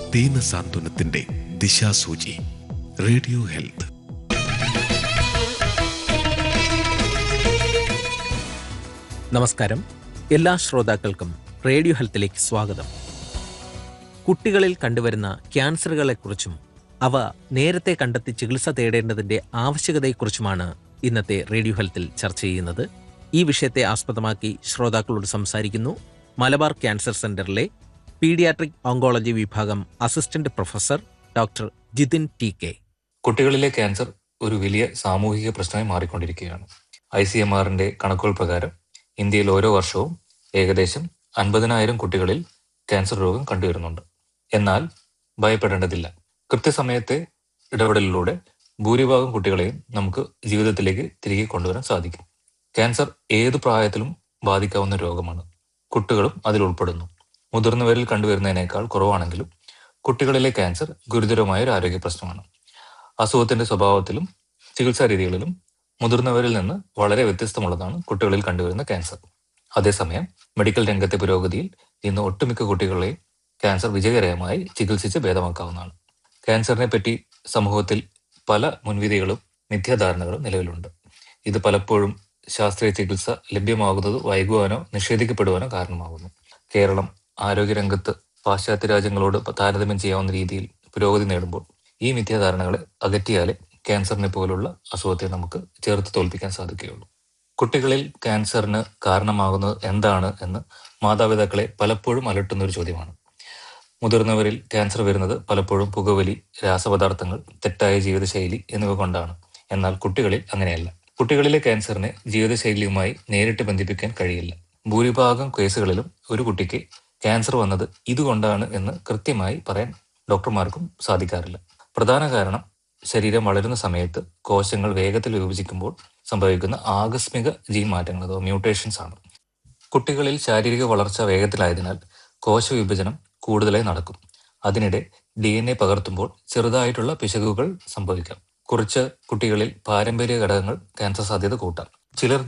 ദീനസാന്ത്വനത്തിന്റെ ദിശാസൂചി radio health നമസ്കാരം എല്ലാ ശ്രോതാക്കൾക്കും റേഡിയോ ഹെൽത്തിലേക്ക് സ്വാഗതം കുട്ടികളിൽ കണ്ടുവരുന്ന ക്യാൻസറുകളെക്കുറിച്ചും അവ നേരത്തെ കണ്ടെത്തി ചികിത്സ തേടേണ്ടതിന്റെ ആവശ്യകതയെക്കുറിച്ചുമാണ് ഇന്നത്തെ റേഡിയോ ഹെൽത്തിൽ ചർച്ച ചെയ്യുന്നത് ഈ വിഷയത്തെ ആസ്പദമാക്കി ശ്രോതാക്കളോട് സംസാരിക്കുന്നു മലബാർ ക്യാൻസർ സെന്ററിലെ പീഡിയാട്രിക് ഓങ്കോളജി വിഭാഗം assistant professor doctor Jithin T K കുട്ടികളിലെ ക്യാൻസർ ഒരു വലിയ സാമൂഹിക പ്രശ്നമായി മാറിക്കൊണ്ടിരിക്കുകയാണ് ഐ സി എം ആറിന്റെ കണക്കുകൾ പ്രകാരം ഇന്ത്യയിൽ ഓരോ വർഷവും ഏകദേശം അൻപതിനായിരം കുട്ടികളിൽ ക്യാൻസർ രോഗം കണ്ടുവരുന്നുണ്ട് എന്നാൽ ഭയപ്പെടേണ്ടതില്ല കൃത്യസമയത്തെ ഇടപെടലിലൂടെ ഭൂരിഭാഗം കുട്ടികളെയും നമുക്ക് ജീവിതത്തിലേക്ക് തിരികെ കൊണ്ടുവരാൻ സാധിക്കും ക്യാൻസർ ഏതു പ്രായത്തിലും ബാധിക്കാവുന്ന രോഗമാണ് കുട്ടികളും അതിൽ ഉൾപ്പെടുന്നു മുതിർന്നവരിൽ കണ്ടുവരുന്നതിനേക്കാൾ കുറവാണെങ്കിലും കുട്ടികളിലെ ക്യാൻസർ ഗുരുതരമായ ഒരു ആരോഗ്യ പ്രശ്നമാണ് അസുഖത്തിന്റെ സ്വഭാവത്തിലും ചികിത്സാ രീതികളിലും മുതിർന്നവരിൽ നിന്ന് വളരെ വ്യത്യസ്തമുള്ളതാണ് കുട്ടികളിൽ കണ്ടുവരുന്ന ക്യാൻസർ അതേസമയം മെഡിക്കൽ രംഗത്തെ പുരോഗതിയിൽ ഇന്ന് ഒട്ടുമിക്ക കുട്ടികളെയും ക്യാൻസർ വിജയകരമായി ചികിത്സിച്ച് ഭേദമാക്കാവുന്നതാണ് ക്യാൻസറിനെ പറ്റി സമൂഹത്തിൽ പല മുൻവിധികളും മിഥ്യാധാരണകളും നിലവിലുണ്ട് ഇത് പലപ്പോഴും ശാസ്ത്രീയ ചികിത്സ ലഭ്യമാകുന്നത് വൈകുവാനോ നിഷേധിക്കപ്പെടുവാനോ കാരണമാകുന്നു കേരളം ആരോഗ്യരംഗത്ത് പാശ്ചാത്യ രാജ്യങ്ങളോട് താരതമ്യം ചെയ്യാവുന്ന രീതിയിൽ പുരോഗതി നേടുമ്പോൾ ഈ മിഥ്യാധാരണകളെ അകറ്റിയാലേ ക്യാൻസറിനെ പോലുള്ള അസുഖത്തെ നമുക്ക് ചേർത്ത് തോൽപ്പിക്കാൻ സാധിക്കുകയുള്ളൂ കുട്ടികളിൽ ക്യാൻസറിന് കാരണമാകുന്നത് എന്താണ് എന്ന് മാതാപിതാക്കളെ പലപ്പോഴും അലട്ടുന്ന ഒരു ചോദ്യമാണ് മുതിർന്നവരിൽ ക്യാൻസർ വരുന്നത് പലപ്പോഴും പുകവലി രാസപദാർത്ഥങ്ങൾ തെറ്റായ ജീവിതശൈലി എന്നിവ കൊണ്ടാണ് എന്നാൽ കുട്ടികളിൽ അങ്ങനെയല്ല കുട്ടികളിലെ ക്യാൻസറിനെ ജീവിതശൈലിയുമായി നേരിട്ട് ബന്ധിപ്പിക്കാൻ കഴിയില്ല ഭൂരിഭാഗം കേസുകളിലും ഒരു കുട്ടിക്ക് ക്യാൻസർ വന്നത് ഇതുകൊണ്ടാണ് എന്ന് കൃത്യമായി പറയാൻ ഡോക്ടർമാർക്കും സാധിക്കാറില്ല പ്രധാന കാരണം ശരീരം വളരുന്ന സമയത്ത് കോശങ്ങൾ വേഗത്തിൽ വിഭജിക്കുമ്പോൾ സംഭവിക്കുന്ന ആകസ്മിക ജീൻ മാറ്റങ്ങൾ അഥവാ മ്യൂട്ടേഷൻസ് ആണ് കുട്ടികളിൽ ശാരീരിക വളർച്ച വേഗത്തിലായതിനാൽ കോശവിഭജനം കൂടുതലായി നടക്കും അതിനിടെ ഡി എൻ എ പകർത്തുമ്പോൾ ചെറുതായിട്ടുള്ള പിശകുകൾ സംഭവിക്കാം കുറച്ച് കുട്ടികളിൽ പാരമ്പര്യ ഘടകങ്ങൾ ക്യാൻസർ സാധ്യത കൂട്ടാം ചിലർ